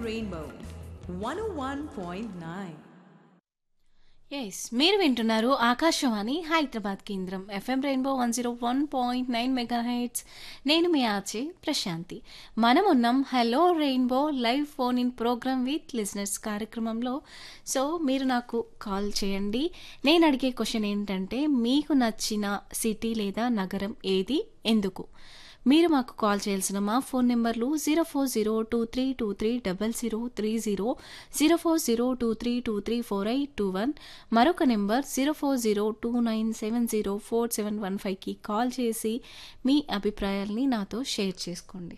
Rainbow 101.9. Yes మీరు వింటున్నారు ఆకాశవాణి హైదరాబాద్ కేంద్రం FM rainbow one zero one point nine mega heights నేను మీ ఆచే ప్రశాంతి మనం ఉన్నాం hello rainbow live phone in programme with listeners కార్యక్రమంలో సో మీరు నాకు కాల్ చేయండి నేను అడిగే క్వశ్చన్ ఏంటంటే మీకు నచ్చిన సిటీ లేదా నగరం ఏది ఎందుకు మీరు మాకు కాల్ చేయాల్సిన మా ఫోన్ నెంబర్లు zero four zero two three two three double zero three zero zero four zero two three two three four eight two one మరొక number zero four zero two nine seven zero four seven one ఫైవ్కి call చేసి మీ అభిప్రాయాల్ని నాతో share చేసుకోండి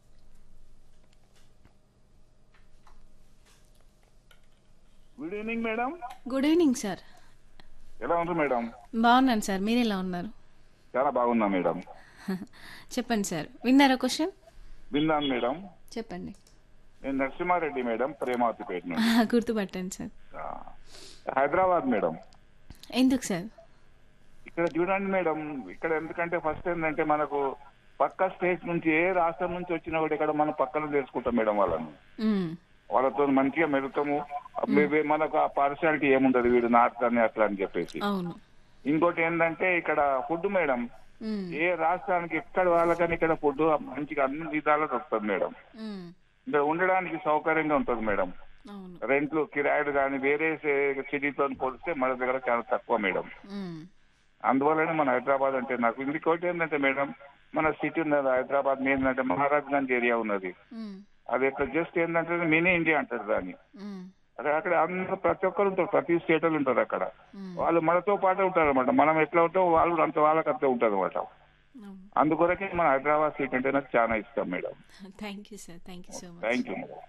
good evening madam good evening sir ఎలా ఉంది madam బాగున్నాను సార్ మీరు ఎలా ఉన్నారు చాలా బాగున్నా మేడం చెప్పండి సార్ విన్నారా క్వశ్చన్ విన్నాను మేడం చెప్పండి నేను నరసింహారెడ్డి మేడం ప్రేమాతిపేట నుండి గుర్తుపట్టండి సార్ ఆ, హైదరాబాద్ మేడం ఎందుకు సార్ ఇక్కడ చూడండి మేడం ఇక్కడ ఎందుకంటే ఫస్ట్ ఏంటంటే మనకు పక్క స్టేట్ నుంచి ఏ రాష్ట్రం నుంచి వచ్చినా కూడా ఇక్కడ మనం పక్కన తెలుసుకుంటాం మేడం వాళ్ళని మ్మ్. వాళ్ళతో మంచిగా మెలుగుతాము మేబీ మనకు ఆ పార్షాలిటీ ఏముండదు వీడు నార్త్ అని అట్లా అని చెప్పేసి అవును ఇంకోటి ఏంటంటే ఇక్కడ ఫుడ్ మేడం మ్మ్. ఏ రాష్ట్రానికి ఎక్కడ వాళ్ళకని ఇక్కడ ఫుడ్ మంచిగా అన్ని విధాలా దొరుకుతుంది మేడం మ్మ్. ఇక్కడ ఉండడానికి సౌకర్యంగా ఉంటుంది మేడం అవును రెంట్లు కిరాయిలు కానీ వేరే సిటీతో పోలిస్తే మన దగ్గర చాలా తక్కువ మేడం మ్మ్. అందువల్లనే మన హైదరాబాద్ అంటే నాకు ఇంకోటి ఏంటంటే మేడం మన సిటీ ఉన్నది హైదరాబాద్ ఏంటంటే మహారాజ్ గంజ్ ఏరియా ఉన్నది మ్మ్. అది ఇక్కడ జస్ట్ ఏంటంటే మినీ ఇండియా అంటారు దాన్ని మ్మ్. అదే అక్కడ అందరూ ప్రతి ఒక్కరు ఉంటారు ప్రతి స్టేట్ వాళ్ళు ఉంటారు అక్కడ మ్మ్. వాళ్ళు మనతో పాటే ఉంటారు అనమాట మనం ఎట్లా ఉంటాం వాళ్ళు అంత వాళ్ళకి అంతే ఉంటుంది అనమాట అవును అందుకొరకే మన హైదరాబాద్ సిటీ అంటే నాకు చాలా ఇష్టం madam thank you sir thank you so much thank you madam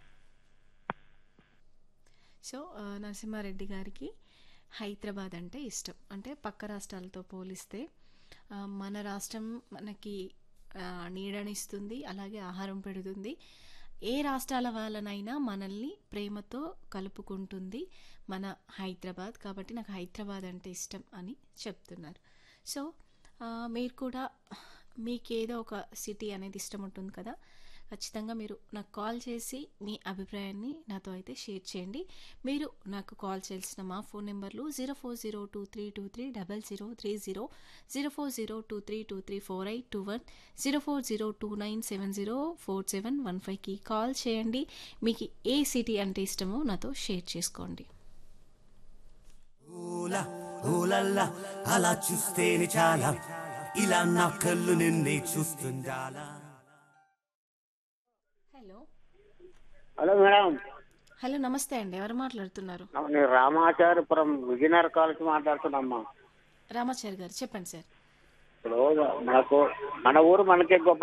so ఆ, నరసింహారెడ్డి గారికి హైదరాబాద్ అంటే ఇష్టం అంటే పక్క రాష్ట్రాలతో పోలిస్తే ఆ, మన రాష్ట్రం మనకి ఆ, నీడనిస్తుంది అలాగే ఆహారం పెడుతుంది ఏ రాష్ట్రాల వాళ్ళనైనా మనల్ని ప్రేమతో కలుపుకుంటుంది మన హైదరాబాద్ కాబట్టి నాకు హైదరాబాద్ అంటే ఇష్టం అని చెప్తున్నారు సో ఆ, మీరు కూడా మీకేదో ఒక సిటీ అనేది ఇష్టం ఉంటుంది కదా ఖచ్చితంగా మీరు నాకు కాల్ చేసి మీ అభిప్రాయాన్ని నాతో అయితే షేర్ చేయండి మీరు నాకు కాల్ చేయాల్సిన మా ఫోన్ నెంబర్లు zero four zero two three two three double zero three zero zero four zero two three two three four eight two one zero four zero two nine seven zero four seven one ఫైవ్కి call చేయండి మీకు ఏ city అంటే ఇష్టమో నాతో share చేసుకోండి ఊలా ఊలల్లా అలా చూస్తేనే చాలా ఇలా నా కళ్ళు నిన్నే చూస్తుండాలా హలో హలో మేడం హలో నమస్తే అండి ఎవరు మాట్లాడుతున్నారు నేను రామాచార్యపురం విజయనగర్ కాలేజ్ మాట్లాడుతున్నామ్మా రామాచారి గారు చెప్పండి సార్ ఇప్పుడు మనకు మన ఊరు మనకే గొప్ప